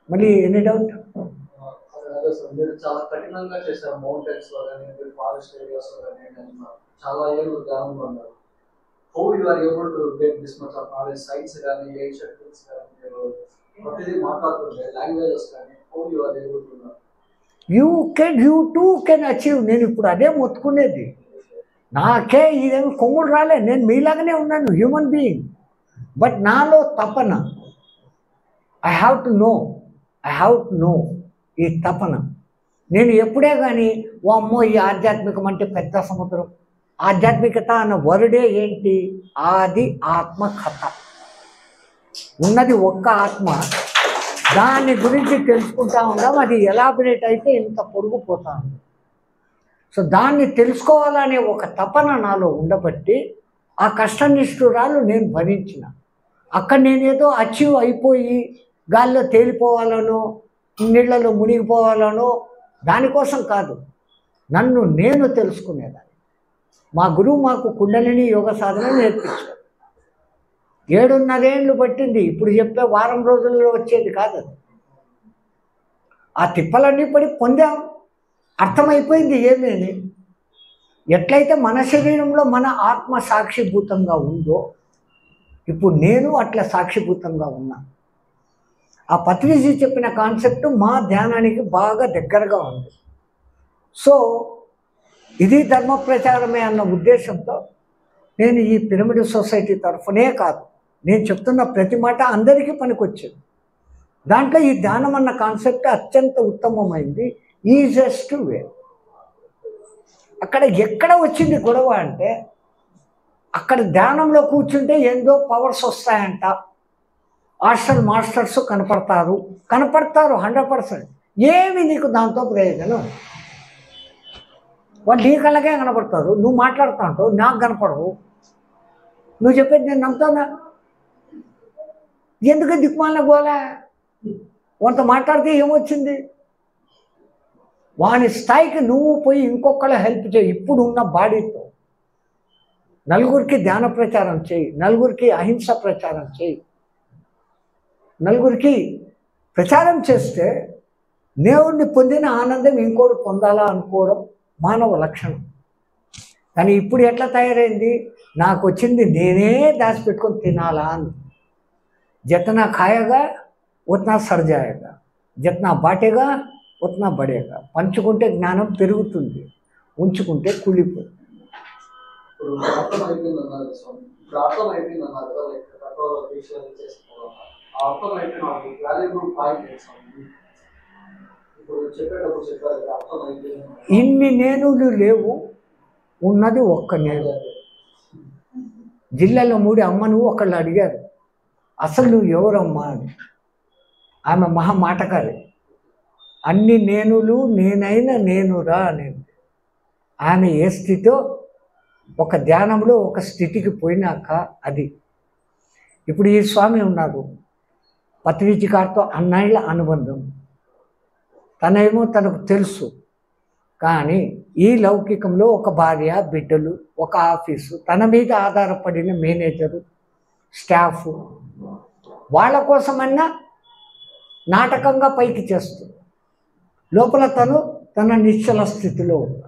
మళ్ళీ any doubt అదే sir మీరు చాలా కఠినంగా చేశారు మౌంటైన్స్ లో కానీ మీరు ఫారెస్ట్ ఏరియాస్ లో కానీ and చాలా ఏళ్ళు ధ్యానంలో ఉన్నారు how you are able to get this much of knowledge science కానీ ఏన్షియన్ థింగ్స్ కానీ మీరు ప్రతిదీ మాట్లాడుతుంటే లాంగ్వేజెస్ కానీ how you are able to you can you too can achieve నేను ఇప్పుడు అదే మొత్తుకునేది నాకే ఇదేమి కొమ్ముడు రాలే నేను మీలాగానే ఉన్నాను హ్యూమన్ బీయింగ్ బట్ నాలో తపన I have to know I have to know ఈ తపన నేను ఎప్పుడే కానీ ఓ అమ్మో ఈ ఆధ్యాత్మికం అంటే పెద్ద సముద్రం ఆధ్యాత్మికత అన్న వరుడే ఏంటి ఆది ఆత్మ కథ ఉన్నది ఒక్క ఆత్మ దాని గురించి తెలుసుకుంటా ఉందాం అది ఎలాబరేట్ అయితే ఇంత పొడుగు పోతా ఉంది సో దాన్ని తెలుసుకోవాలనే ఒక తపన నాలో ఉండబట్టి ఆ కష్టనిష్ఠురాలు నేను భరించిన అక్కడ నేనేదో అచీవ్ అయిపోయి గాల్లో తేలిపోవాలనో నీళ్ళలో మునిగిపోవాలనో దానికోసం కాదు నన్ను నేను తెలుసుకునేదాన్ని మా గురువు మాకు కుండలిని యోగ సాధన నేర్పించారు ఏడున్నరేళ్ళు పట్టింది ఇప్పుడు చెప్పే వారం రోజుల్లో వచ్చేది కాదు అది ఆ తిప్పలన్నీ పడి పొందాం అర్థమైపోయింది ఏమీ అని ఎట్లయితే మన శరీరంలో మన ఆత్మ సాక్షిభూతంగా ఉందో ఇప్పుడు నేను అట్లా సాక్షిభూతంగా ఉన్నా ఆ పత్రిజీ చెప్పిన కాన్సెప్ట్ మా ధ్యానానికి బాగా దగ్గరగా ఉంది సో ఇది ధర్మ ప్రచారమే అన్న ఉద్దేశంతో నేను ఈ పిరమిడ్ సొసైటీ తరఫునే కాదు నేను చెప్తున్న ప్రతి మాట అందరికీ పనికొచ్చింది దాంట్లో ఈ ధ్యానం అన్న కాన్సెప్ట్ అత్యంత ఉత్తమమైంది ఈజెస్ట్ వే అక్కడ ఎక్కడ వచ్చింది గొడవ అంటే అక్కడ ధ్యానంలో కూర్చుంటే ఏందో పవర్స్ వస్తాయంట హాస్టల్ మాస్టర్స్ కనపడతారు కనపడతారు హండ్రెడ్ పర్సెంట్ ఏమి నీకు దాంతో ప్రయోజనం వాళ్ళు నీ కళ్ళకే కనపడతారు నువ్వు మాట్లాడుతా ఉంటావు నాకు కనపడవు నువ్వు చెప్పేది నేను నమ్ముతానా ఎందుకు దిక్మాల గోలా కొంత మాట్లాడితే ఏమొచ్చింది వాని స్థాయికి నువ్వు పోయి ఇంకొకళ్ళ హెల్ప్ చేయి ఇప్పుడు ఉన్న బాడీతో నలుగురికి ధ్యాన ప్రచారం చేయి నలుగురికి అహింస ప్రచారం చేయి నలుగురికి ప్రచారం చేస్తే దేవుణ్ణి పొందిన ఆనందం ఇంకోటి పొందాలా అనుకోవడం మానవ లక్షణం కానీ ఇప్పుడు ఎట్లా తయారైంది నాకు వచ్చింది నేనే దాచిపెట్టుకొని తినాలా అని जितना खाएगा उतना सड़ जाएगा जितना బాటేగా ఉतना బడేగా పంచుకుంటే జ్ఞానం పెరుగుతుంది ఉంచుకుంటే కుళ్ళిపోతుంది ఇప్పుడు అర్థం అయిపోయింది అన్నారు స్వామి ఇప్పుడు అర్థం అయిపోయింది అన్నారు కదా లైక్ కఠోర దీక్షలు చేసుకోవడం ఆ అర్థం అయిపోయిన వాల్యుబుల్ పాయింట్ ఏంటి స్వామి ఇప్పుడు చెప్పేటప్పుడు చెప్పారు కదా అర్థం అయిపోయింది ఇన్ని నేనులు లేవు ఉన్నది ఒక్క నేను జిల్లాలో మూడి అమ్మను ఒకళ్ళు అడిగారు అసలు నువ్వు ఎవరమ్మా అని ఆమె మహా మాటకారి అన్ని నేనులు నేనైన నేనురా అనేది ఆమె ఏ స్థితితో ఒక ధ్యానంలో ఒక స్థితికి పోయినాక అది ఇప్పుడు ఈ స్వామి ఉన్నారు పత్రిజీ గారితో అన్నేళ్ల అనుబంధం తనేమో తనకు తెలుసు కానీ ఈ లౌకికంలో ఒక భార్య బిడ్డలు ఒక ఆఫీసు తన మీద ఆధారపడిన మేనేజరు స్టాఫ్ వాళ్ళ కోసమన్నా నాటకంగా పైకి చేస్తుంది లోపల తను తన నిశ్చల స్థితిలో ఉన్నాడు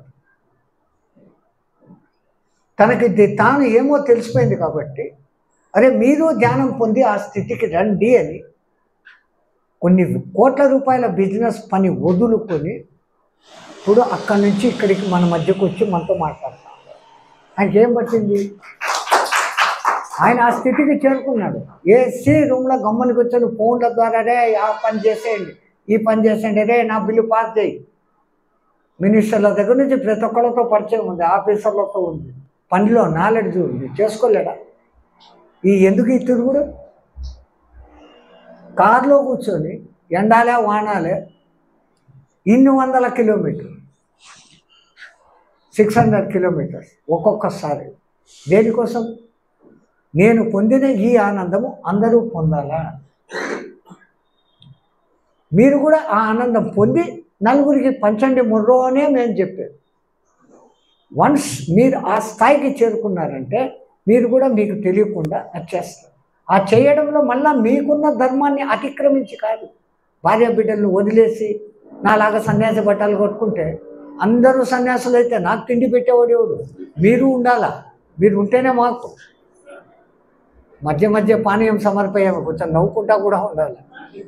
తనకి ఇది తాను ఏమో తెలిసిపోయింది కాబట్టి అరే మీరు ధ్యానం పొంది ఆ స్థితికి రండి అని కొన్ని కోట్ల రూపాయల బిజినెస్ పని వదులుకొని ఇప్పుడు అక్కడి నుంచి ఇక్కడికి మన మధ్యకు వచ్చి మనతో మాట్లాడతాం ఆయనకి ఏం పట్టింది ఆయన ఆ స్థితికి చేరుకున్నాడు ఏసీ రూమ్లో గమ్మని కూర్చొని ఫోన్ల ద్వారా రే ఆ పని చేసేయండి ఈ పని చేసేయండి రే నా బిల్లు పాస్ చేయి మినిస్టర్ల దగ్గర నుంచి ప్రతి ఒక్కళ్ళతో పరిచయం ఉంది ఆఫీసర్లతో ఉంది పనిలో నాలెడ్జ్ ఉంది చేసుకోలేడా ఈ ఎందుకు ఈ తిరుగుడు కారులో కూర్చొని ఎండాలే వానాలే ఇన్ని వందల కిలోమీటర్ సిక్స్ హండ్రెడ్ కిలోమీటర్స్ ఒక్కొక్కసారి దేనికోసం నేను పొందిన ఈ ఆనందము అందరూ పొందాలా మీరు కూడా ఆ ఆనందం పొంది నలుగురికి పంచండి ముర్రో అనే మేము చెప్పేది వన్స్ మీరు ఆ స్థాయికి చేరుకున్నారంటే మీరు కూడా మీకు తెలియకుండా అది చేస్తారు ఆ చేయడంలో మళ్ళా మీకున్న ధర్మాన్ని అతిక్రమించి కాదు భార్య బిడ్డలను వదిలేసి నాలాగా సన్యాసి బట్టలు కొట్టుకుంటే అందరూ సన్యాసులు అయితే నాకు తిండి పెట్టేవాడు ఎవడు మీరు ఉండాలా మీరు ఉంటేనే మాకు మధ్య మధ్య పానీయం సమర్పయ్యాము కొంచెం నవ్వుకుంటా కూడా ఉండాలి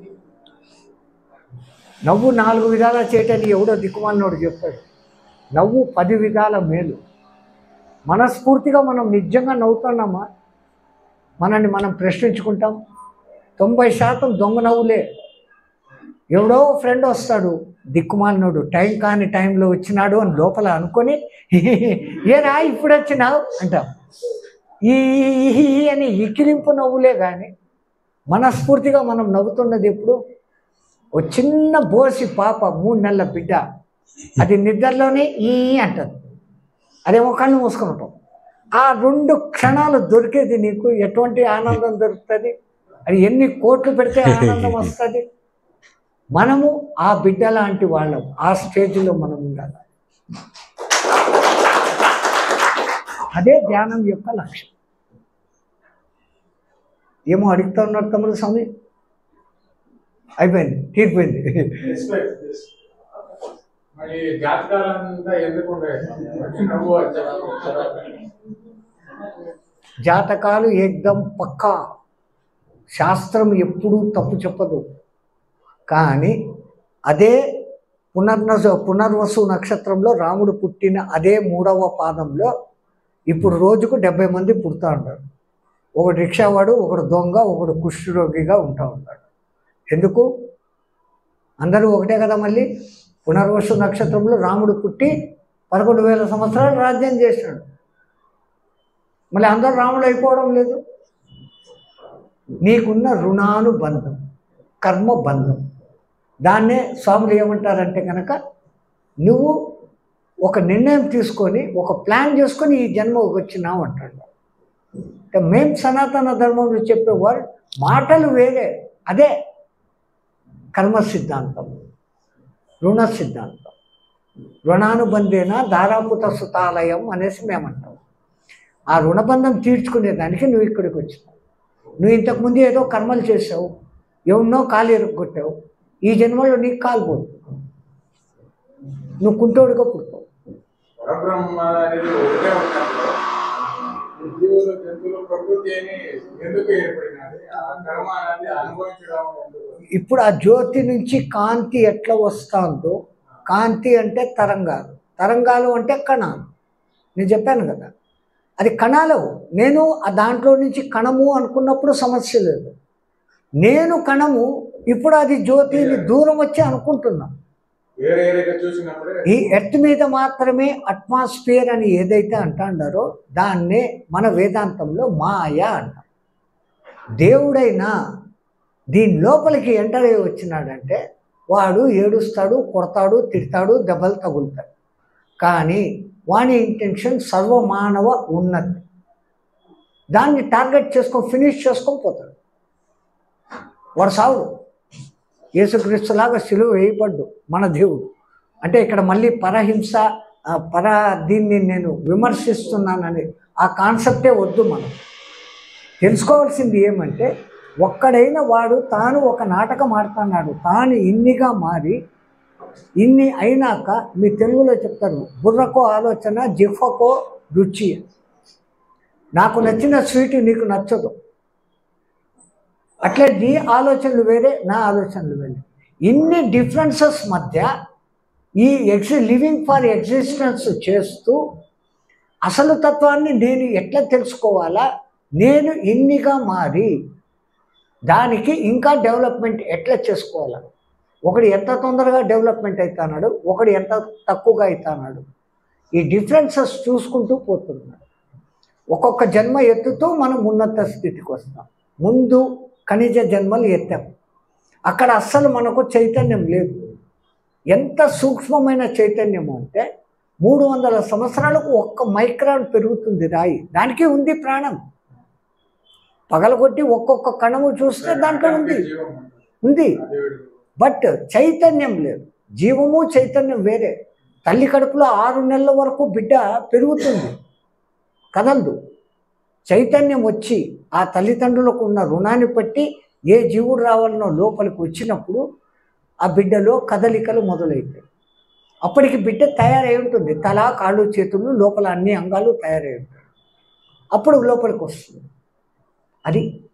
నవ్వు నాలుగు విధాలా చేయటానికి ఎవడో దిక్కుమాలినోడు చెప్తాడు నవ్వు పది విధాల మేలు మనస్ఫూర్తిగా మనం నిజంగా నవ్వుతున్నామా మనల్ని మనం ప్రశ్నించుకుంటాం తొంభై శాతం దొంగ నవ్వులే ఎవడో ఫ్రెండ్ వస్తాడు దిక్కుమాలినోడు టైం కాని టైంలో వచ్చినాడు అని లోపల అనుకొని ఏరా ఇప్పుడు వచ్చినావు అంటాం ఈ ఈ- ఈ అని ఇకిలింపు నవ్వులే కానీ మనస్ఫూర్తిగా మనం నవ్వుతున్నది ఎప్పుడు ఓ చిన్న బోసి పాప మూడు నెలల బిడ్డ అది నిద్రలోనే ఈ అంటది అదేమో కళ్ళు మూసుకొని ఉంటాం ఆ రెండు క్షణాలు దొరికేది నీకు ఎటువంటి ఆనందం దొరుకుతుంది అది ఎన్ని కోట్లు పెడితే ఆనందం వస్తుంది మనము ఆ బిడ్డ లాంటి వాళ్ళం ఆ స్టేజ్లో మనం ఉండాలి అదే ధ్యానం యొక్క లక్ష్యం ఏమో అడుగుతా ఉన్నారు తమ్ముడు స్వామి అయిపోయింది తీరిపోయింది Respect this. మరి జాతకాలంతా ఎందుకు ఉండేది నవ్వు వచ్చారు జాతకాలు ఏకదం పక్కా శాస్త్రం ఎప్పుడూ తప్పు చెప్పదు కానీ అదే పునర్నస పునర్వసు నక్షత్రంలో రాముడు పుట్టిన అదే మూడవ పాదంలో ఇప్పుడు రోజుకు డెబ్బై మంది పుడతా ఉంటారు ఒకడు రిక్షావాడు ఒకడు దొంగ ఒకడు కుష్ఠరోగిగా ఉంటా ఉంటాడు ఎందుకు అందరూ ఒకటే కదా మళ్ళీ పునర్వసు నక్షత్రంలో రాముడు పుట్టి పదకొండు వేల సంవత్సరాలు రాజ్యం చేశాడు మళ్ళీ అందరూ రాముడు అయిపోవడం లేదు నీకున్న రుణానుబంధం కర్మ బంధం దాన్నే స్వాములు ఏమంటారంటే కనుక నువ్వు ఒక నిర్ణయం తీసుకొని ఒక ప్లాన్ చేసుకొని ఈ జన్మ వచ్చినావు అంటాడు అంటే మేం సనాతన ధర్మంలో చెప్పేవారు మాటలు వేరే అదే కర్మ సిద్ధాంతం రుణ సిద్ధాంతం రుణానుబంధేన దారాపుత సుతాలయం అనేసి మేమంటాం ఆ రుణబంధం తీర్చుకునేదానికి నువ్వు ఇక్కడికి వచ్చినావు నువ్వు ఇంతకుముందు ఏదో కర్మలు చేసావు ఎవరినో కాలు ఎరుగొట్టావు ఈ జన్మలో నీకు కాలు పోదు నువ్వు కుంటోడుగా పుడతావు పరబ్రహ్మ అనేది ఒకటే ఉన్నప్పుడు ఈ జీవులు జంతువులు ప్రకృతి అని ఎందుకు ఏర్పడినది ఆ కర్మ అనేది అనుభవించడం ఎందుకు ఇప్పుడు ఆ జ్యోతి నుంచి కాంతి ఎట్లా వస్తుందో కాంతి అంటే తరంగాలు తరంగాలు అంటే కణాలు నేను చెప్పాను కదా అది కణాలు నేను ఆ దాంట్లో నుంచి కణము అనుకున్నప్పుడు సమస్య లేదు నేను కణము ఇప్పుడు అది జ్యోతిని దూరం వచ్చి అనుకుంటున్నాం వేరే వేరేగా చూసినప్పుడే ఈ ఎర్త్ మీద మాత్రమే అట్మాస్ఫియర్ అని ఏదైతే అంటాడారో దాన్నే మన వేదాంతంలో మాయ అంటాం దేవుడైనా దీని లోపలికి ఎంటర్ అయ్యి వచ్చినాడంటే వాడు ఏడుస్తాడు కొడతాడు తిడతాడు దెబ్బలు తగులుతాడు కానీ వాని ఇంటెన్షన్ సర్వమానవ ఉన్నతి దాన్ని టార్గెట్ చేసుకొని ఫినిష్ చేసుకొని పోతాడు వాడు సావుడు యేసుక్రీస్తులాగా సిలువ వేయబడ్డు మన దేవుడు అంటే ఇక్కడ మళ్ళీ పరహింస ఆ పర దీన్ని నేను విమర్శిస్తున్నానని ఆ కాన్సెప్టే వద్దు మనం తెలుసుకోవాల్సింది ఏమంటే ఒక్కడైన వాడు తాను ఒక నాటకం ఆడుతున్నాడు తాను ఇన్నిగా మారి ఇన్ని అయినాక మీ తెలుగులో చెప్తారు బుర్రకో ఆలోచన జిఫకో రుచి నాకు నచ్చిన స్వీట్ నీకు నచ్చదు అట్లే నీ ఆలోచనలు వేరే నా ఆలోచనలు వేరే ఇన్ని డిఫరెన్సెస్ మధ్య ఈ ఎగ్జి లివింగ్ ఫర్ ఎగ్జిస్టెన్స్ చేస్తూ అసలు తత్వాన్ని నేను ఎట్లా తెలుసుకోవాలా నేను ఇన్నిగా మారి దానికి ఇంకా డెవలప్మెంట్ ఎట్లా చేసుకోవాలా ఒకడు ఎంత తొందరగా డెవలప్మెంట్ అవుతున్నాడు ఒకడు ఎంత తక్కువగా అవుతున్నాడు ఈ డిఫరెన్సెస్ చూసుకుంటూ పోతున్నాడు ఒక్కొక్క జన్మ ఎత్తుతూ మనం ఉన్నత స్థితికి వస్తాం ముందు ఖనిజ జన్మలు ఎత్తాం అక్కడ అస్సలు మనకు చైతన్యం లేదు ఎంత సూక్ష్మమైన చైతన్యము అంటే మూడు వందల సంవత్సరాలకు ఒక్క మైక్రాన్ పెరుగుతుంది రాయి దానికి ఉంది ప్రాణం పగలగొట్టి ఒక్కొక్క కణము చూస్తే దాంట్లో ఉంది జీవం ఉంటుంది. ఉంది అదే విధంగా. బట్ చైతన్యం లేదు జీవము చైతన్యం వేరే తల్లి కడుపులో ఆరు నెలల వరకు బిడ్డ పెరుగుతుంది కదలదు చైతన్యం వచ్చి ఆ తల్లిదండ్రులకు ఉన్న రుణాన్ని బట్టి ఏ జీవుడు రావాలనో లోపలికి వచ్చినప్పుడు ఆ బిడ్డలో కదలికలు మొదలవుతాయి అప్పటికి బిడ్డ తయారై ఉంటుంది తల కాళ్ళు చేతులు లోపల అన్ని అంగాలు తయారై ఉంటాయి అప్పుడు లోపలికి వస్తుంది అది